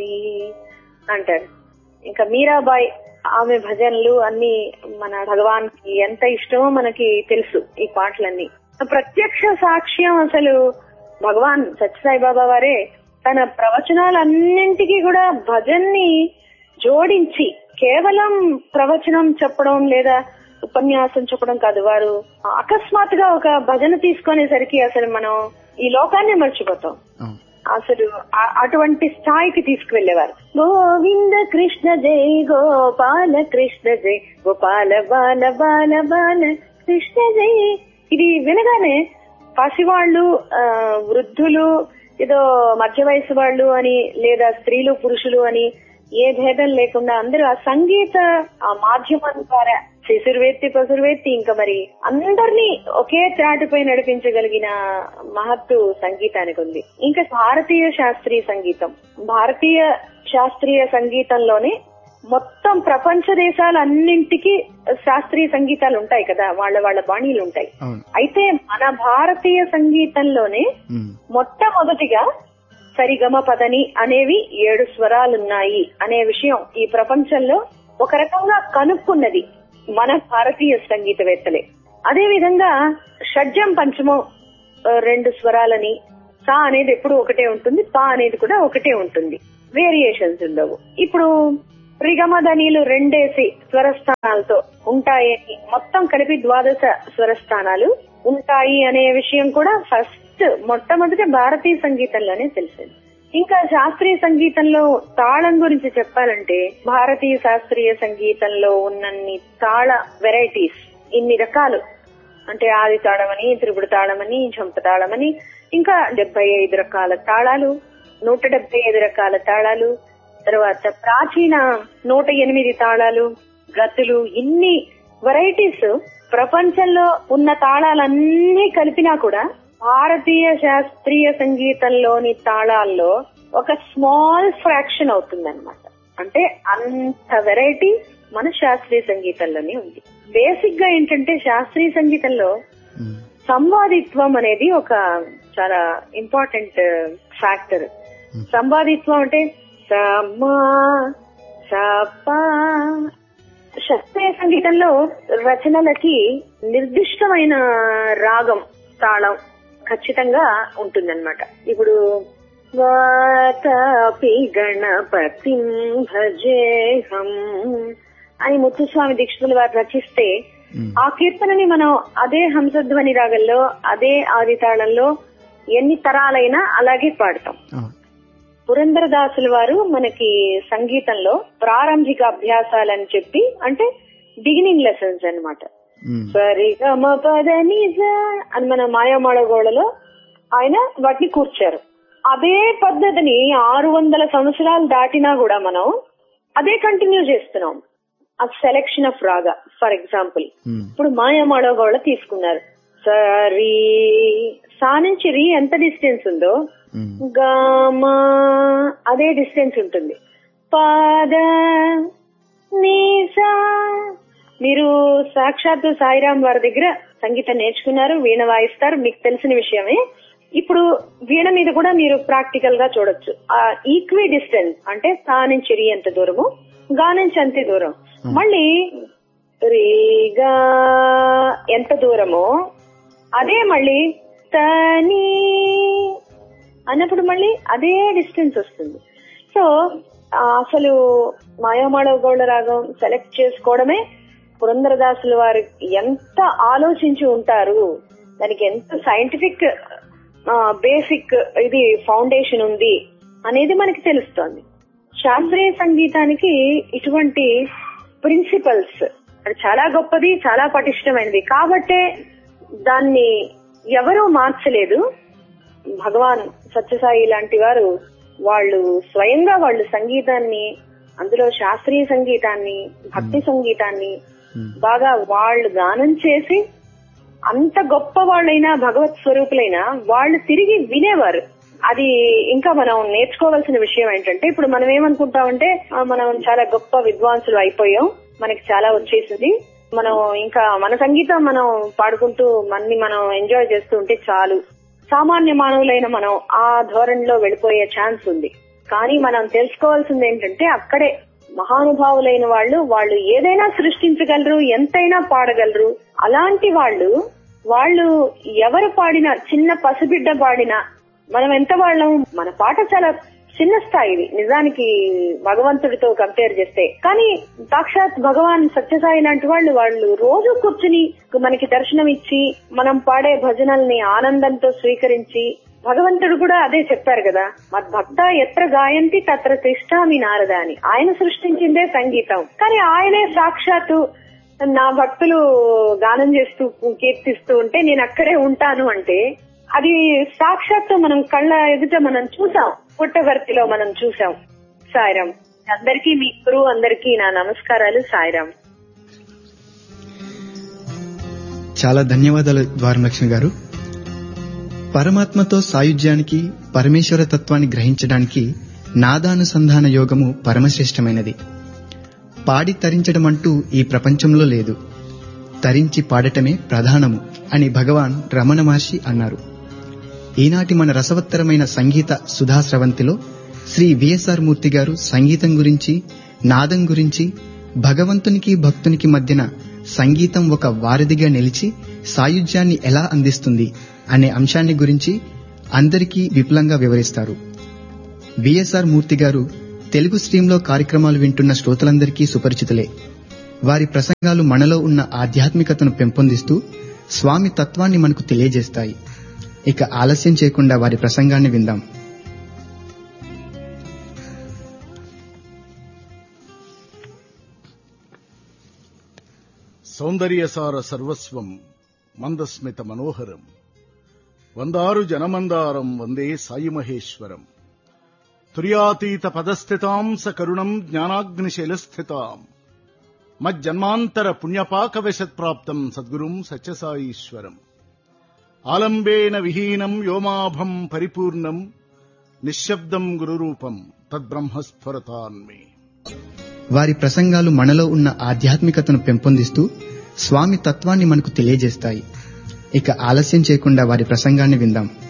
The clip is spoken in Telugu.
అంటారు ఇంకా మీరాబాయి ఆమె భజనలు అన్ని మన భగవాన్ కి ఎంత ఇష్టమో మనకి తెలుసు ఈ పాటలన్నీ ప్రత్యక్ష సాక్ష్యం అసలు భగవాన్ సత్యసాయి బాబా వారే తన ప్రవచనాలన్నింటికి కూడా భజన్ని జోడించి కేవలం ప్రవచనం చెప్పడం లేదా ఉపన్యాసం చెప్పడం కాదు వారు అకస్మాత్తుగా ఒక భజన తీసుకునేసరికి అసలు మనం ఈ లోకాన్ని మర్చిపోతాం అవును అసలు ఆ- అటువంటి స్థాయికి తీసుకువెళ్లేవారు గోవింద కృష్ణ జై గోపాల కృష్ణ జై గోపాల బాల బాల బాల కృష్ణ జై ఇది వినగానే పసివాళ్ళు ఆ, వృద్ధులు ఏదో మధ్య వయసు వాళ్ళు అని లేదా స్త్రీలు పురుషులు అని ఏ భేదం లేకుండా అందరూ ఆ సంగీత ఆ మాధ్యమం ద్వారా శిశుర్వేత్తి పసురువేత్తి ఇంకా మరి అందరినీ ఒకే త్రాటిపై నడిపించగలిగిన మహత్తు సంగీతానికి ఉంది ఇంకా భారతీయ శాస్త్రీయ సంగీతం భారతీయ శాస్త్రీయ సంగీతంలోనే మొత్తం ప్రపంచ దేశాలన్నింటికి శాస్త్రీయ సంగీతాలు ఉంటాయి కదా వాళ్ళ వాళ్ళ బాణీలు ఉంటాయి అవును అయితే మన భారతీయ సంగీతంలోనే ఉమ్, మొట్టమొదటిగా సరిగమ పదని అనేవి ఏడు స్వరాలున్నాయి అనే విషయం ఈ ప్రపంచంలో ఒక రకంగా కనుక్కున్నది మన భారతీయ సంగీతవేత్తలే అదే విధంగా షడ్జం పంచమం ఆ, రెండు స్వరాలని సా అనేది ఎప్పుడు ఒకటే ఉంటుంది పా అనేది కూడా ఒకటే ఉంటుంది వేరియేషన్స్ ఉండవు ఇప్పుడు రిగమధనీలు రెండేసి స్వరస్థానాలతో ఉంటాయని మొత్తం కలిపి ద్వాదశ స్వరస్థానాలు ఉంటాయి అనే విషయం కూడా ఫస్ట్ మొట్టమొదటి భారతీయ సంగీతంలోనే తెలిసింది ఇంకా శాస్త్రీయ సంగీతంలో తాళం గురించి చెప్పాలంటే భారతీయ శాస్త్రీయ సంగీతంలో ఉన్నన్ని తాళ వెరైటీస్ ఇన్ని రకాలు అంటే ఆది తాళమని త్రిపుడు తాళమని జంప తాళమని ఇంకా డెబ్బై ఐదు రకాల తాళాలు నూట డెబ్బై ఐదు రకాల తాళాలు తర్వాత ప్రాచీన నూట ఎనిమిది తాళాలు గతులు ఇన్ని వెరైటీస్ ప్రపంచంలో ఉన్న తాళాలన్నీ కలిపినా కూడా భారతీయ శాస్త్రీయ సంగీతంలోని తాళాల్లో ఒక స్మాల్ ఫ్రాక్షన్ అవుతుందన్నమాట అంటే అంత వెరైటీ మన శాస్త్రీయ సంగీతంలోనే ఉంది బేసిక్ గా ఏంటంటే శాస్త్రీయ సంగీతంలో ఉమ్, సంవాదిత్వం అనేది ఒక చాలా ఇంపార్టెంట్ ఫ్యాక్టర్ సంవాదిత్వం అంటే సమా సపా శాస్త్రీయ సంగీతంలో రచనలకి నిర్దిష్టమైన రాగం తాళం ఖచ్చితంగా ఉంటుందన్నమాట ఇప్పుడు వాతాపి గణపతి భజేహం అని ముత్తుస్వామి దీక్షితులు వారు రచిస్తే ఉమ్, ఆ కీర్తనని మనం అదే హంసధ్వని రాగంలో అదే ఆది తాళంలో ఎన్ని తరాలైనా అలాగే పాడతాం అవును పురంధరదాసుల వారు మనకి సంగీతంలో ప్రారంభిక అభ్యాసాలని చెప్పి అంటే బిగినింగ్ లెసన్స్ అన్నమాట ఉమ్, సరిగమ పద నిజ అని మన మాయామాళగోళలో ఆయన వాటిని కూర్చారు అదే పద్ధతిని ఆరు వందల సంవత్సరాలు దాటినా కూడా మనం అదే కంటిన్యూ చేస్తున్నాం ఆ selection of raga for example um, ఇప్పుడు మాయామాళగోళ తీసుకున్నారు సరి సా నుంచి రీ ఎంత డిస్టెన్స్ ఉందో ఉమ్, గామా అదే డిస్టెన్స్ ఉంటుంది పాద నీసా మీరు సాక్షాత్తు సాయిరాం వారి దగ్గర సంగీతం నేర్చుకున్నారు వీణ వాయిస్తారు మీకు తెలిసిన విషయమే ఇప్పుడు వీణ మీద కూడా మీరు ప్రాక్టికల్ గా చూడొచ్చు ఆ ఈక్వి డిస్టెన్స్ అంటే సా నుంచి రీ ఎంత దూరము గా నుంచి అంతే దూరం మళ్ళీ రీగా ఎంత దూరమో అదే మళ్ళీ తని అన్నప్పుడు మళ్ళీ అదే డిస్టెన్స్ వస్తుంది సో ఆ, అసలు మాయామాళవ గౌడ రాగం సెలెక్ట్ చేసుకోవడమే పురంధరదాసుల వారు ఎంత ఆలోచించి ఉంటారు దానికి ఎంత సైంటిఫిక్ బేసిక్ ఇది ఫౌండేషన్ ఉంది అనేది మనకి తెలుస్తోంది శాస్త్రీయ సంగీతానికి ఇటువంటి ప్రిన్సిపల్స్ అది చాలా గొప్పది చాలా పటిష్టమైనది కాబట్టే దాన్ని ఎవరూ మార్చలేదు భగవాన్ సత్యసాయి లాంటి వారు వాళ్ళు స్వయంగా వాళ్ళు సంగీతాన్ని అందులో శాస్త్రీయ సంగీతాన్ని భక్తి సంగీతాన్ని ఉమ్, బాగా వాళ్ళు గానం చేసి అంత గొప్ప వాళ్ళైనా భగవత్ స్వరూపులైనా వాళ్ళు తిరిగి వినేవారు అది ఇంకా మనం నేర్చుకోవాల్సిన విషయం ఏంటంటే ఇప్పుడు మనం ఏమనుకుంటామంటే ఆ, మనం చాలా గొప్ప విద్వాంసులు అయిపోయాం మనకి చాలా వచ్చేసింది మనం ఇంకా మన సంగీతం మనం పాడుకుంటూ మన్ని మనం ఎంజాయ్ చేస్తూ ఉంటే చాలు సామాన్య మానవులైన మనం ఆ ధోరణిలో వెళ్ళిపోయే ఛాన్స్ ఉంది కానీ మనం తెలుసుకోవాల్సింది ఏంటంటే అక్కడే మహానుభావులైన వాళ్ళు వాళ్ళు ఏదైనా సృష్టించగలరు ఎంతైనా పాడగలరు అలాంటి వాళ్ళు వాళ్ళు ఎవరు పాడినా చిన్న పసిబిడ్డ పాడినా మనం ఎంత వాళ్ళం మన పాట చాలా చిన్న స్థాయిది నిజానికి భగవంతుడితో కంపేర్ చేస్తే కానీ సాక్షాత్ భగవాన్ సత్యసాయి లాంటి వాళ్ళు వాళ్ళు రోజు కూర్చుని మనకి దర్శనం ఇచ్చి మనం పాడే భజనల్ని ఆనందంతో స్వీకరించి భగవంతుడు కూడా అదే చెప్పారు కదా మద్భక్త ఎత్ర గాయంతి తత్ర తిష్టామి నారద అని ఆయన సృష్టించిందే సంగీతం కానీ ఆయనే సాక్షాత్తు నా భక్తులు గానం చేస్తూ కీర్తిస్తూ ఉంటే నేను అక్కడే ఉంటాను అంటే అది సాక్షాత్తు మనం కళ్ళ ఎదుట మనం చూసాం పుట్టవర్తిలో మనం చూసాం సాయిరాం అందరికీ మీ గురువు అందరికీ నా నమస్కారాలు సాయిరాం చాలా ధన్యవాదాలు ద్వారలక్ష్మి గారు పరమాత్మతో సాయుధ్యానికి పరమేశ్వర తత్వాన్ని గ్రహించడానికి నాదానుసంధాన యోగము పరమశ్రేష్టమైనది పాడి తరించడం అంటూ ఈ ప్రపంచంలో లేదు తరించి పాడటమే ప్రధానము అని భగవాన్ రమణ మహర్షి అన్నారు ఈనాటి మన రసవత్తరమైన సంగీత సుధాస్రవంతిలో శ్రీ విఎస్ఆర్ మూర్తి గారు సంగీతం గురించి నాదం గురించి భగవంతునికి భక్తునికి మధ్యన సంగీతం ఒక వారధిగా నిలిచి సాయుధ్యాన్ని ఎలా అందిస్తుంది అనే అంశాన్ని గురించి అందరికీ విపులంగా వివరిస్తారు విఎస్ఆర్ మూర్తి గారు తెలుగు స్ట్రీంలో కార్యక్రమాలు వింటున్న శ్రోతలందరికీ సుపరిచితులే వారి ప్రసంగాలు మనలో ఉన్న ఆధ్యాత్మికతను పెంపొందిస్తూ స్వామి తత్వాన్ని మనకు తెలియజేస్తాయి ఇక ఆలస్యం చేయకుండా వారి ప్రసంగాన్ని విందాం సౌందర్యసార సర్వస్వం మందస్మిత మనోహరం వందారు జనమందారం వందే సాయి మహేశ్వరం తుర్యాతీత పదస్థితాం స కరుణం జ్ఞానాగ్నిశైలస్థితాం మజ్జన్మాంతర పుణ్యపాక వశత్ప్రాప్తం సద్గురుం సత్యసాయీశ్వరం ఆలంబేన విహీనం వ్యోమాభం పరిపూర్ణం నిశ్శబ్దం గురురూపం తద్బ్రహ్మస్ఫురతాన్మే వారి ప్రసంగాలు మనలో ఉన్న ఆధ్యాత్మికతను పెంపొందిస్తూ స్వామి తత్వాన్ని మనకు తెలియజేస్తాయి ఇక ఆలస్యం చేయకుండా వారి ప్రసంగాన్ని విందాం